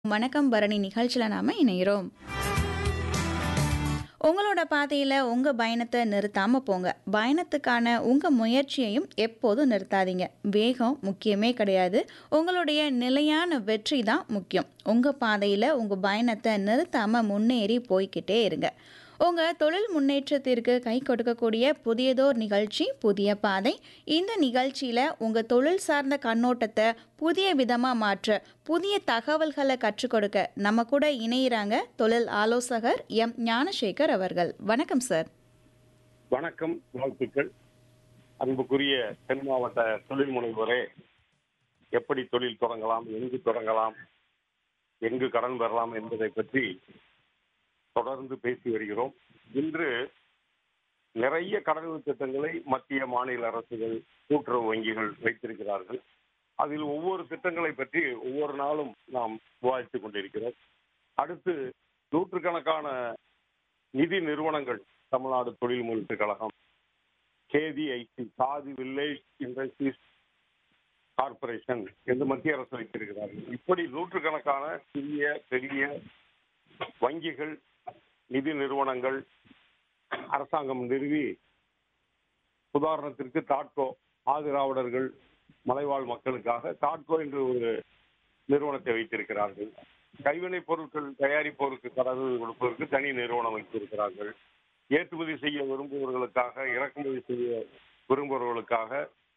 வணக்கம் பரணி நிகழ்ச்சியில நாம இணைகிறோம் உங்களோட பாதையில் உங்கள் பயணத்தை நிறுத்தாமல் போங்க பயணத்துக்கான உங்கள் முயற்சியையும் எப்போதும் நிறுத்தாதீங்க வேகம் முக்கியமே கிடையாது உங்களுடைய நிலையான வெற்றி தான் முக்கியம் உங்கள் பாதையில் உங்கள் பயணத்தை நிறுத்தாமல் முன்னேறி போய்க்கிட்டே இருங்க உங்கள் தொழில் முன்னேற்றத்திற்கு கை கொடுக்கக்கூடிய புதியதோர் நிகழ்ச்சி புதிய பாதை இந்த நிகழ்ச்சியில் உங்கள் தொழில் சார்ந்த கண்ணோட்டத்தை புதிய விதமாக மாற்ற புதிய தகவல்களை கற்றுக் கொடுக்க நம்ம கூட இணையிறாங்க தொழில் ஆலோசகர் எம் ஞானசேகர் அவர்கள் வணக்கம் சார் வணக்கம் வாழ்த்துக்கள் அன்புக்குரிய தென் மாவட்ட தொழில் முனைவோரே எப்படி தொழில் தொடங்கலாம் எங்கு தொடங்கலாம் எங்கு கடன் பெறலாம் என்பதை பற்றி தொடர்ந்து பேசி வருகிறோம் இன்று நிறைய கடனுதவி திட்டங்களை மத்திய மாநில அரசுகள் கூட்டுறவு வங்கிகள் வைத்திருக்கிறார்கள் அதில் ஒவ்வொரு திட்டங்களை பற்றி ஒவ்வொரு நாளும் நாம் விவாதித்துக் கொண்டிருக்கிறோம் அடுத்து நூற்றுக்கணக்கான நிதி நிறுவனங்கள் தமிழ்நாடு தொழில் முதலீட்டு கழகம் KVIC Khadi Village Industries Corporation என்று மத்திய அரசு வைத்திருக்கிறார்கள் இப்படி நூற்றுக்கணக்கான சிறிய பெரிய வங்கிகள் நிதி நிறுவனங்கள் அரசாங்கம் நிறுவி உதாரணத்திற்கு தாட்கோ ஆதிராவிடர்கள் மலைவாழ் மக்களுக்காக தாட்கோ என்று ஒரு நிறுவனத்தை வைத்திருக்கிறார்கள் கைவினைப் பொருட்கள் தயாரிப்போருக்கு கடவுள் கொடுப்பதற்கு தனி நிறுவனம் வைத்திருக்கிறார்கள் ஏற்றுமதி செய்ய விரும்புபவர்களுக்காக இறக்குமதி செய்ய விரும்புபவர்களுக்காக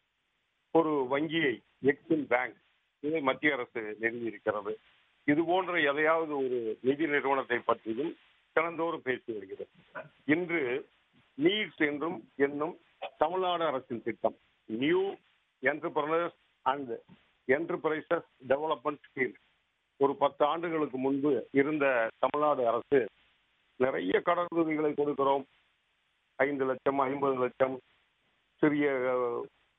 ஒரு வங்கியை எக்ஸிம் பேங்க் இதை மத்திய அரசு நிறுவியிருக்கிறது இது போன்ற எதையாவது ஒரு நிதி நிறுவனத்தை பற்றியும் தினந்தோறும் பேசி வருகிறது இன்று நீட்ஸ் என்றும் என்னும் தமிழ்நாடு அரசின் திட்டம் New Entrepreneurs and Enterprises Development Scheme ஒரு பத்து ஆண்டுகளுக்கு முன்பு இருந்த தமிழ்நாடு அரசு நிறைய கடனுதவிகளை கொடுக்கிறோம் ஐந்து லட்சம் ஐம்பது லட்சம் சிறிய அஹ்,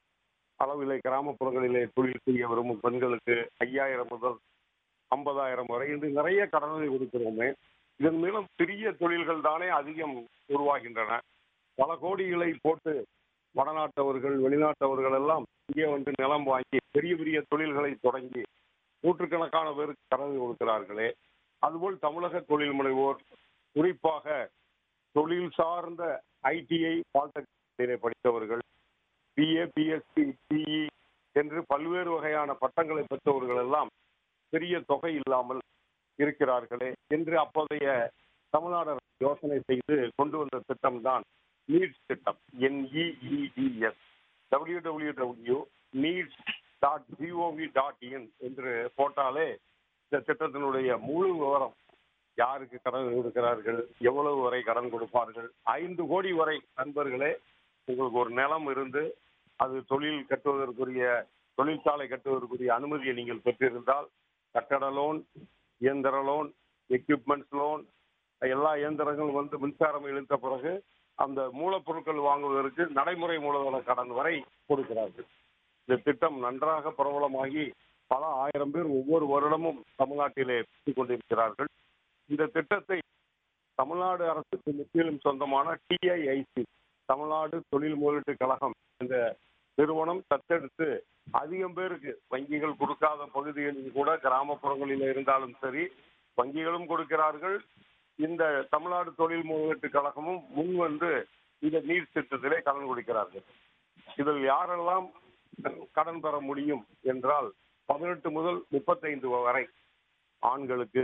அளவிலே கிராமப்புறங்களிலே தொழில் செய்ய விரும்பும் பெண்களுக்கு ஐயாயிரம் முதல் ஐம்பதாயிரம் வரை என்று நிறைய கடனுதவி கொடுக்கிறோமே இதன் மூலம் சிறிய தொழில்கள் தானே அதிகம் உருவாகின்றன பல கோடிகளை போட்டு வடநாட்டவர்கள் வெளிநாட்டவர்கள் எல்லாம் இங்கே வந்து நிலம் வாங்கி பெரிய பெரிய தொழில்களை தொடங்கி நூற்றுக்கணக்கான பேருக்கு கடனுதவி கொடுக்கிறார்களே அதுபோல் தமிழக தொழில் முனைவோர் குறிப்பாக தொழில் சார்ந்த ஐடிஐ பாலிடெக்னிக் படித்தவர்கள் பிஏ பிஎஸ்சி பிஇ என்று பல்வேறு வகையான பட்டங்களை பெற்றவர்கள் எல்லாம் பெரிய தொகை இல்லாமல் இருக்கிறார்களே என்று அப்போதைய தமிழ்நாடு அரசு யோசனை செய்து கொண்டு வந்த திட்டம் தான் நீட்ஸ் திட்டம் NEEDS W W W NEEDS dot GOV dot in என்று போட்டாலே இந்த திட்டத்தினுடைய முழு விவரம் யாருக்கு கடன் கொடுக்கிறார்கள் எவ்வளவு வரை கடன் கொடுப்பார்கள் ஐந்து கோடி வரை நண்பர்களே உங்களுக்கு ஒரு நிலம் இருந்து அது தொழில் கட்டுவதற்குரிய தொழிற்சாலை கட்டுவதற்குரிய அனுமதியை நீங்கள் பெற்றிருந்தால் கட்டட லோன் இயந்திர லோன் எக்யூப்மெண்ட்ஸ் லோன் எல்லா இயந்திரங்களும் வந்து மின்சாரம் இழுத்த பிறகு அந்த மூலப்பொருட்கள் வாங்குவதற்கு நடைமுறை மூலதன கடன் வரை கொடுக்கிறார்கள் இந்த திட்டம் நன்றாக பிரபலமாகி பல ஆயிரம் பேர் ஒவ்வொரு வருடமும் தமிழ்நாட்டிலே பெற்றுக் கொண்டிருக்கிறார்கள் இந்த திட்டத்தை தமிழ்நாடு அரசுக்கு முற்றிலும் சொந்தமான டிஐஐசி தமிழ்நாடு தொழில் முதலீட்டு கழகம் என்ற நிறுவனம் தத்தெடுத்து அதிகம் பேருக்கு வங்கிகள் கொடுக்காத பகுதிகளில் கூட கிராமப்புறங்களில் இருந்தாலும் சரி வங்கிகளும் கொடுக்கிறார்கள் இந்த தமிழ்நாடு தொழில் முதலீட்டு கழகமும் முன் வந்து இந்த நீர் திட்டத்திலே கடன் கொடுக்கிறார்கள் இதில் யாரெல்லாம் கடன் பெற முடியும் என்றால் பதினெட்டு முதல் முப்பத்தைந்து வரை ஆண்களுக்கு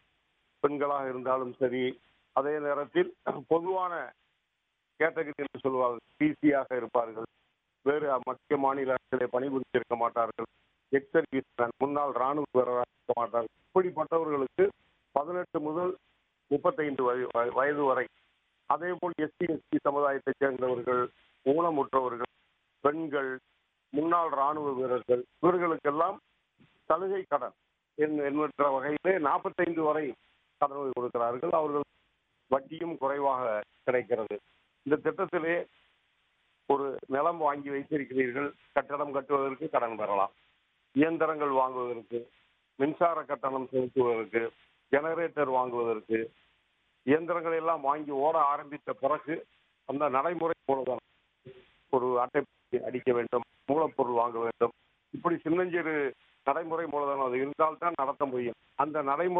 பெண்களாக இருந்தாலும் சரி அதே நேரத்தில் பொதுவான கேட்டகரி என்று சொல்வார்கள் பிசியாக இருப்பார்கள் வேறு மத்திய மாநில அரசிலே பணிபுரிந்திருக்க மாட்டார்கள் எக்ஸ் சர்வீஸ் முன்னாள் ராணுவ வீரராக இருக்க மாட்டார்கள் இப்படிப்பட்டவர்களுக்கு பதினெட்டு முதல் முப்பத்தைந்து வய- வய- வயது வரை அதே போல் எஸ்சி எஸ்டி சமுதாயத்தைச் சேர்ந்தவர்கள் ஊனமுற்றவர்கள் பெண்கள் முன்னாள் ராணுவ வீரர்கள் இவர்களுக்கெல்லாம் சலுகை கடன் என்- என்கின்ற வகையிலே நாற்பத்தைந்து வரை கடனுதவி கொடுக்கிறார்கள் அவர்கள் வட்டியும் குறைவாக கிடைக்கிறது இந்த திட்டத்திலே ஒரு நிலம் வாங்கி வைத்திருக்கிறீர்கள் கட்டடம் கட்டுவதற்கு கடன் பெறலாம் இயந்திரங்கள் வாங்குவதற்கு மின்சார கட்டணம் செலுத்துவதற்கு ஜெனரேட்டர் வாங்குவதற்கு இயந்திரங்களை எல்லாம் வாங்கி ஓட ஆரம்பித்த பிறகு அந்த நடைமுறை மூலதனம் ஒரு அட்டை அடிக்க வேண்டும் மூலப்பொருள் வாங்க வேண்டும் இப்படி சின்னஞ்சிறு நடைமுறை மூலதனம் அது இருந்தால்தான் நடத்த முடியும் அந்த நடைமுறை